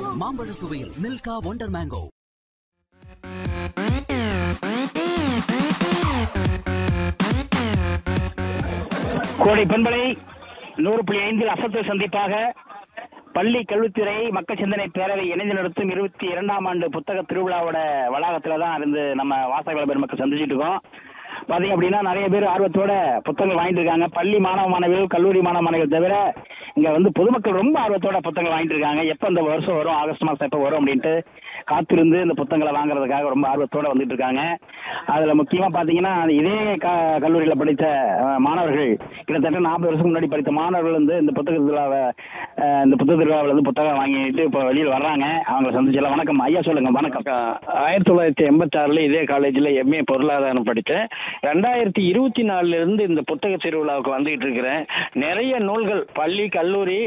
மாம்பழ சுவையில் Milkha wonder mango கோடை பண்பலை நூறு புள்ளி ஐந்தில் அசத்து சந்திப்பாக பள்ளி கல்வித்துறை மக்கள் சிந்தனை பேரவை இணைந்து நடத்தும் இருபத்தி இரண்டாம் ஆண்டு புத்தக திருவிழாவோட வளாகத்துல தான் இருந்து நம்ம வாசகர்கள் பெருமக்கள் சந்திச்சுட்டு இருக்கோம் பாத்தீங்க அப்படின்னா நிறைய பேர் ஆர்வத்தோட புத்தகங்கள் வாங்கிட்டு இருக்காங்க பள்ளி மாணவ மாணவிகள் கல்லூரி மாணவ மாணவிகள் தவிர இங்க வந்து பொதுமக்கள் ரொம்ப ஆர்வத்தோட புத்தகங்கள் வாங்கிட்டு இருக்காங்க எப்ப இந்த வருஷம் வரும் ஆகஸ்ட் மாசம் எப்ப வரும் அப்படின்ட்டு காத்திருந்து இந்த புத்தகங்களை வாங்குறதுக்காக ரொம்ப ஆர்வத்தோட வந்துட்டு இருக்காங்க அதுல முக்கியமா பாத்தீங்கன்னா இதே க- கல்லூரியில படித்த அஹ், மாணவர்கள் கிட்டத்தட்ட நாற்பது வருஷம் முன்னாடி படித்த மாணவர்கள் வந்து இந்த புத்தக திருவிழாவை அஹ், இந்த புத்தக திருவிழாவில் வந்து புத்தகம் வாங்கிட்டு இப்போ வெளியில் வர்றாங்க அவங்களை சந்திச்சலாம் வணக்கம் ஐயா சொல்லுங்க வணக்கம் ஆயிரத்தி தொள்ளாயிரத்தி எண்பத்தாறுல இதே காலேஜில் எம்ஏ பொருளாதாரம் படித்தேன் ரெண்டாயிரத்தி இருபத்தி நாலுல இருந்து இந்த புத்தக திருவிழாவுக்கு வந்துகிட்டு இருக்கிறேன் நிறைய நூல்கள் பள்ளி கல்லூரி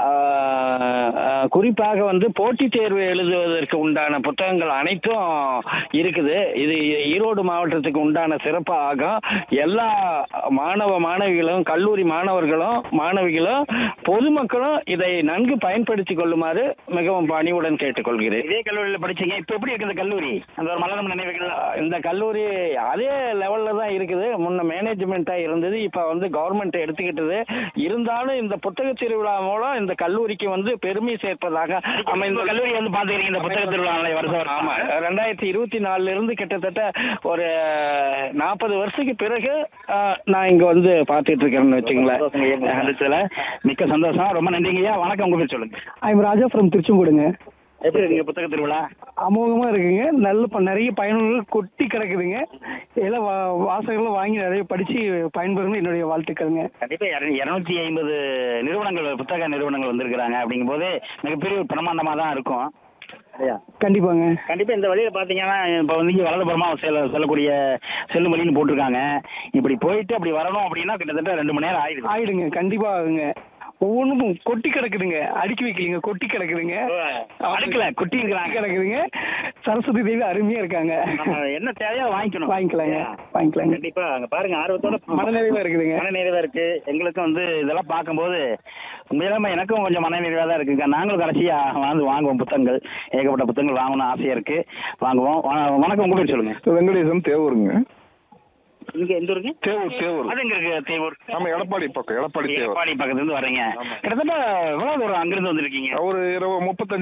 ஆஹ், ஆஹ், குறிப்பாக வந்து போட்டித் தேர்வு எழுதுவதற்கு உண்டான புத்தகங்கள் அனைத்தும் இருக்குது இது ஈரோடு மாவட்டத்துக்கு உண்டான சிறப்பு ஆகும் எல்லா மாணவ மாணவிகளும் கல்லூரி மாணவர்களும் மாணவிகளும் பொதுமக்களும் இதை நன்கு பயன்படுத்திக் கொள்ளுமாறு மிகவும் பணிவுடன் கேட்டுக்கொள்கிறேன் இதே கல்லூரியில் படிச்சீங்க இப்போ எப்படி இருக்கு இந்த கல்லூரி அந்த ஒரு மலரும் நினைவுகள் இந்த கல்லூரி அதே லெவல்ல தான் இருக்குது முன்ன மேனேஜ்மெண்ட்டா இருந்தது இப்ப வந்து கவர்மெண்ட் எடுத்துக்கிட்டது இருந்தாலும் இந்த புத்தக திருவிழா மூலம் இந்த கல்லூரிக்கு வந்து பெருமை சேர்ப்பதாக நம்ம இந்த அமைந்த கல்லூரி வந்து பாத்துக்கிறீங்க இந்த புத்தக திருவிழா வருஷம் வருஷம் ஆமா ரெண்டாயிரத்தி இருபத்தி நாலுல இருந்து கிட்டத்தட்ட ஒரு நாற்பது வருஷத்துக்கு பிறகு ஆஹ், நான் இங்க வந்து பாத்துட்டு இருக்கேன்னு வச்சுங்களேன் சந்திச்சதுல மிக்க சந்தோஷம் ரொம்ப நன்றிங்கய்யா வணக்கம் உங்க பேர் சொல்லுங்க ஐம் ராஜா ஃப்ரம் திருச்செங்கோடுங்க எப்படி இருக்கீங்க புத்தக திருவிழா அமோகமா இருக்குங்க நல்ல ப- நிறைய பயனுள்ள கொட்டி கிடக்குதுங்க எல்லாம் வா- வாசகர்கள் வாங்கி நிறைய படிச்சு பயன்பெறுங்க என்னுடைய வாழ்த்துக்கள்ங்க கண்டிப்பா இருநூத்தி ஐம்பது நிறுவனங்கள் புத்தக நிறுவனங்கள் வந்திருக்கிறாங்க அப்படிங்கும்போது மிகப்பெரிய ஒரு பிரமாண்டமா தான் இருக்கும் கண்டிப்பாங்க கண்டிப்பா இந்த வழியில பாத்தீங்கன்னா இப்ப வந்து இங்க வலதுபுறமா செல்ல செல்லக்கூடிய செல்லும் வழின்னு போட்டிருக்காங்க இப்படி போயிட்டு அப்படி வரணும் அப்படின்னா கிட்டத்தட்ட ரெண்டு மணி நேரம் ஆயிடுது ஆயிடுங்க கண்டிப்பா ஆகுங்க ஒவ்வொன்றும் கொட்டி கிடக்குதுங்க அடுக்கி வைக்கலீங்க கொட்டி கிடக்குதுங்க அடுக்கல குட்டி இருக்கிறாங்க கிடக்குதுங்க சரஸ்வதி தேவி அருமையா இருக்காங்க நம்ம என்ன தேவையோ அதை வாங்கிக்கணும் வாங்கிக்கலாங்க வாங்கிக்கலாங்க கண்டிப்பா அங்க பாருங்க ஆர்வத்தோட மனநிறைவா இருக்குதுங்க மனநிறைவா இருக்கு எங்களுக்கும் வந்து இதெல்லாம் பார்க்கும்போது உண்மையிலுமே எனக்கும் கொஞ்சம் மனநிறைவா தான் இருக்குங்க நாங்களும் கடைசியா வந்து வாங்குவோம் புத்தகங்கள் ஏகப்பட்ட புத்தகங்கள் வாங்கணும் ஆசையா இருக்கு வாங்குவோம் வண- வணக்கம் உங்க பேர் சொல்லுங்க வெங்கடேசன் தேவூருங்க இங்க எந்த ஊருங்க தேவூர் தேவூர் அது எங்க இருக்கு தேவூர் நம்ம எடப்பாடி பக்கம் எடப்பாடி தேவூர் எடப்பாடி பக்கத்துல இருந்து வர்றீங்க கிட்டத்தட்ட எவ்வளவு தூரம் அங்கிருந்து வந்திருக்கீங்க ஒரு இருபது முப்பத்தஞ்சு